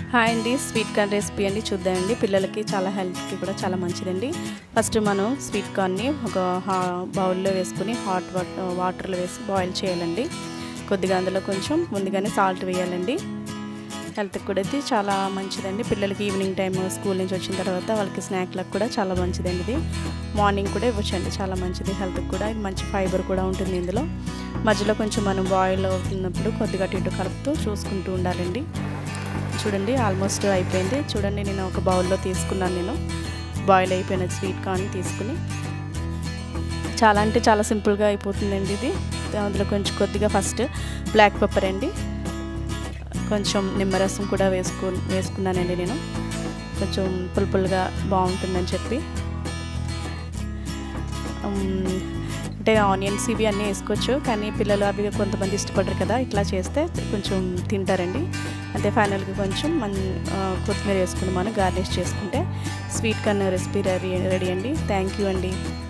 hi అండి sweet corn recipe అండి చూద్దామండి పిల్లలకి చాలా హెల్త్కి కూడా చాలా మంచిదండి ఫస్ట్ మనం స్వీట్ కార్న్ని ఒక హా- బౌల్లో వేసుకుని హాట్ వాటర్ వాటర్లో వేసి బాయిల్ చేయాలండి కొద్దిగా అందులో కొంచెం ముందుగానే సాల్ట్ వేయాలండి హెల్త్కి కూడా ఇది చాలా మంచిదండి పిల్లలకి ఈవినింగ్ టైం స్కూల్ నుంచి వచ్చిన తర్వాత వాళ్ళకి స్నాక్లకు కూడా చాలా మంచిదండి ఇది మార్నింగ్ కూడా ఇవ్వచ్చండి చాలా మంచిది హెల్త్కి కూడా ఇది మంచి ఫైబర్ కూడా ఉంటుంది ఇందులో మధ్యలో కొంచెం మనం బాయిల్ అవుతున్నప్పుడు కొద్దిగా అటు ఇటు కలుపుతూ చూసుకుంటూ ఉండాలండి చూడండి ఆల్మోస్ట్ అయిపోయింది చూడండి నేను ఒక బౌల్లో తీసుకున్నాను నేను బాయిల్ అయిపోయిన స్వీట్ కార్న్ తీసుకుని చాలా అంటే చాలా సింపుల్గా అయిపోతుందండి ఇది అందులో కొంచెం కొద్దిగా ఫస్ట్ బ్లాక్ పెప్పర్ అండి కొంచెం నిమ్మరసం కూడా వేసుకు వేసుకున్నానండి నేను కొంచెం పులుపులుగా బాగుంటుందని చెప్పి ఉమ్, అంటే ఆనియన్స్ ఇవి అన్నీ వేసుకోవచ్చు కానీ పిల్లలు అవి కొంతమంది ఇష్టపడరు కదా ఇట్లా చేస్తే కొంచెం తింటారండి అంతే ఫైనల్గా కొంచెం మన ఆ, కొత్తిమీర వేసుకుని మనం గార్నిష్ చేసుకుంటే sweet corn recipe ready ready అండి థ్యాంక్ యూ అండి